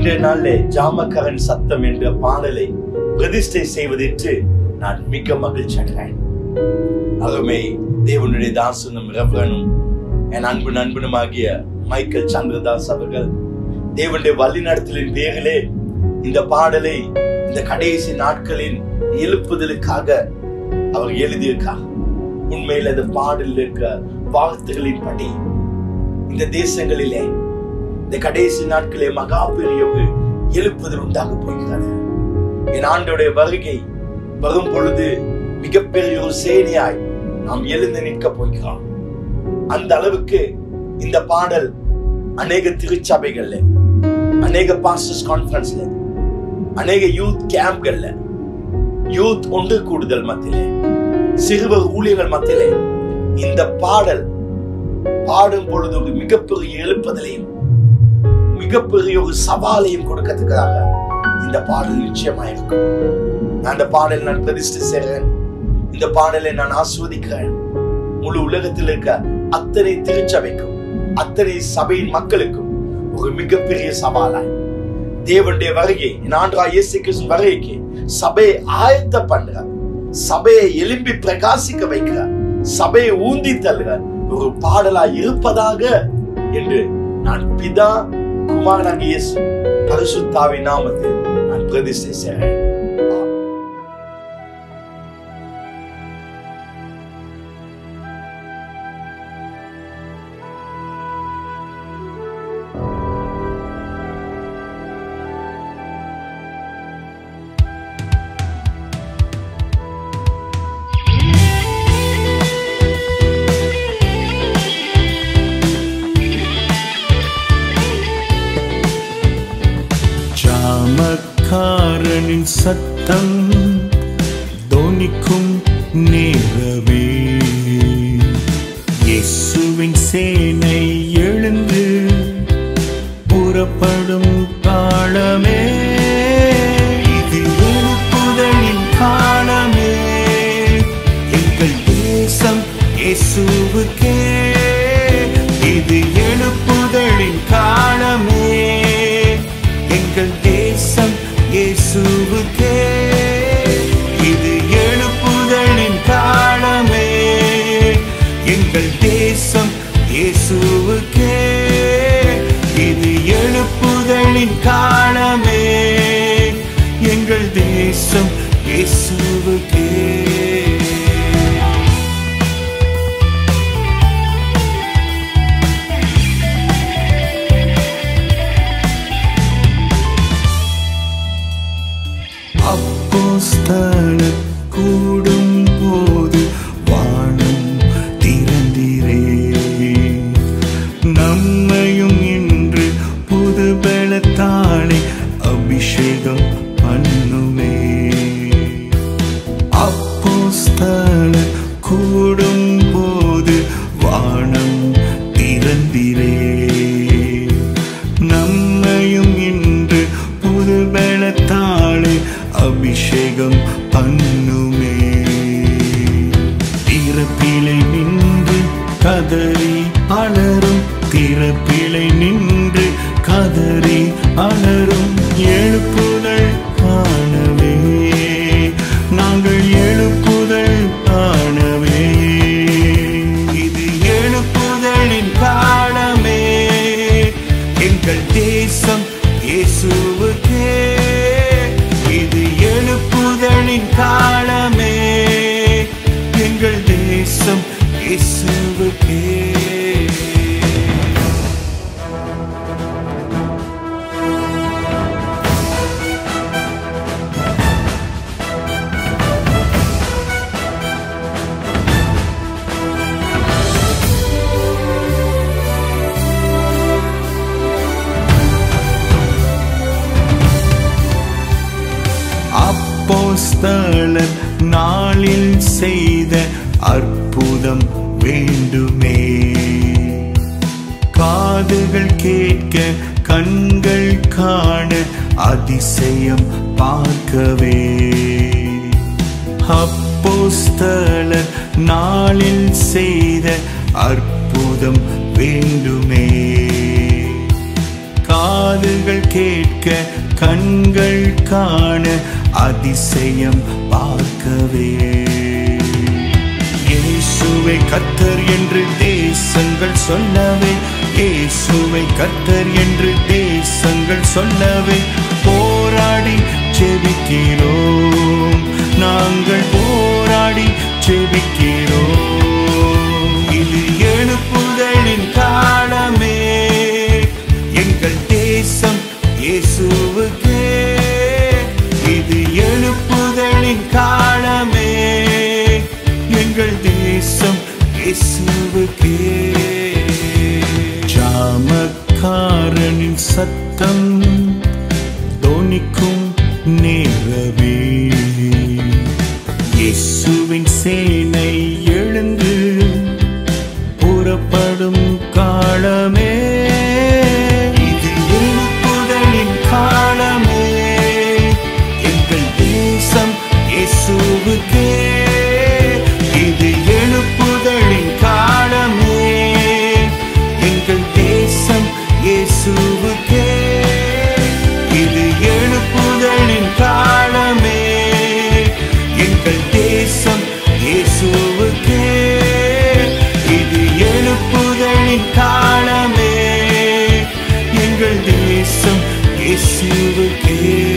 இன்றைய நாளிலே ஜாமக்கரன் சத்தம் என்ற பாடலை பிரதிஷ்டை செய்வதற்கு நான் மிக்க மகிழ்ச்சி அடைகிறேன் அருமை தேவனுடைய தாசனும் ரெவரனும் என் அன்பு நண்பனுமாகிய மைக்கேல் சந்திரதாஸ் அவர்கள் தேவனுடைய வழிநடத்தலின் பேரிலே இந்த பாடலை இந்த கடைசி நாட்களின் எழுப்புதலுக்காக அவர் எழுதியிருக்கார் உண்மையில் அந்த பாடலில் இருக்கிற வார்த்தைகளின் படி இந்த தேசங்களிலே இந்த கடைசி நாட்களே மகா பெரிய ஒரு எழுப்புதல் உண்டாக போகிறது என் ஆண்டோடைய வருகை வரும் பொழுது மிகப்பெரிய ஒரு சேனையாய் நாம் எழுந்து நிற்க போகிறோம் அந்த அளவுக்கு இந்த பாடல் அநேக திருச்சபைகள்ல அநேக பாஸ்டர்ஸ் கான்ஃபரன்ஸ்ல அநேக யூத் கேம்ப்கள்ல யூத் ஒன்று கூடுதல் மத்தியிலே சிறுவர் ஊழியர்கள் மத்தியிலே இந்த பாடல் பாடும் பொழுது ஒரு மிகப்பெரிய எழுப்புதலையும் மிகப்பெரிய ஒரு சவாலையும் கொடுக்கறதுக்காக இந்த பாடல் நிச்சயமா இருக்கும் நான் அந்த பாடல் நான் பிரதிஷ்டை செய்கிறேன் இந்த பாடலை நான் ஆஸ்வதிக்கிறேன் முழு உலகத்தில் இருக்க அத்தனை திருச்சபைக்கும் அத்தனை சபையின் மக்களுக்கும் ஒரு மிகப்பெரிய சவாலாய் தேவனுடைய வருகை என் ஆண்டா இயேசு கிறிஸ்து வருகைக்கு சபையை ஆயத்த பண்ற சபையை எழும்பி பிரகாசிக்க வைக்கிற சபையை ஊந்தி தள்ளுற ஒரு பாடலாய் இருப்பதாக என்று நான் பிதா குமாரனாகிய இயேசு பரிசுத்தாவின் நாமத்தில் நான் பிரதிஷ்டை செய்கிறேன் ஜாமக்காரனின் சத்தம் தோனிக்கும் நேரமே இயேசுவின் சேனை எழுந்து புறப்படும் காலமே இது எழுப்புதலின் காலமே எங்கள் தேசம் இயேசுவுக்கே இது எழுப்புதலின் காலமே எங்கள் தேசம் இயேசுவுக்கே இது எழுப்புதலின் காலமே எங்கள் தேசம் இயேசுவுக்கே இது எழுப்புதலின் காலமே எங்கள் தேசம் இயேசுவுக்கே அப்போஸ்தல கூடும் போது வானம் திறந்திரே நம்மையும் இன்று புது பலத்தாலே அபிஷேகம் பண்ணுமே அப்போஸ்தல கூடும் போது வானம் திறந்திரே நம்மையும் இன்று புது பலத்தாலே அபிஷேகம் பண்ணுமே திறப்பிலை நின்று கதறி அலரும் திறப்பிலை நின்று கதறி அலரும் எழுப்புதல் காணவே நாங்கள் எழுப்புதல் காணவே இது எழுப்புதலின் காலமே எங்கள் தேசம் இயேசுவுக்கே இது எழுப்புதலின் காலமே எங்கள் தேசம் இயேசுவுக்கே அப்போஸ்தலர் நாளில் செய்த அற்புதம் வேண்டுமே காதுகள் கேட்க கண்கள் காண அதிசயம் பார்க்கவே அப்போஸ்தலர் நாளில் செய்த அற்புதம் வேண்டுமே கா காதுகள் கேட்க கண்கள் காண அதிசயம் பார்க்கவே இயேசுவை கத்தர் என்று தேசங்கள் சொல்லவே இயேசுவை கத்தர் என்று தேசங்கள் சொல்லவே போராடி ஜெபிக்கிறோம் நாங்கள் போராடி ஜெபிக்கிறோம் இது எழுப்புதலின் காலமே எங்கள் தேசம் இயேசுவுக்கே இது எழுப்புதலின் காலமே எங்கள் தேசம் இயேசுவுக்கே ஜாமக்காரனின் சத்தம் தோனிக்கும் நேரவே இயேசுவின் சேனை எழுந்து புறப்படும் காலமே இது எழுப்புதலின் காலமே எங்கள் தேசம் இயேசுவுக்கே இது எழுப்புதலின் காலமே எங்கள் தேசம் இயேசுவுக்கே இது எழுப்புதலின் காலமே எங்கள் தேசம் இயேசுவுக்கே இது எழுப்புதலின் காலமே எங்கள் தேசம் இயேசுவுக்கே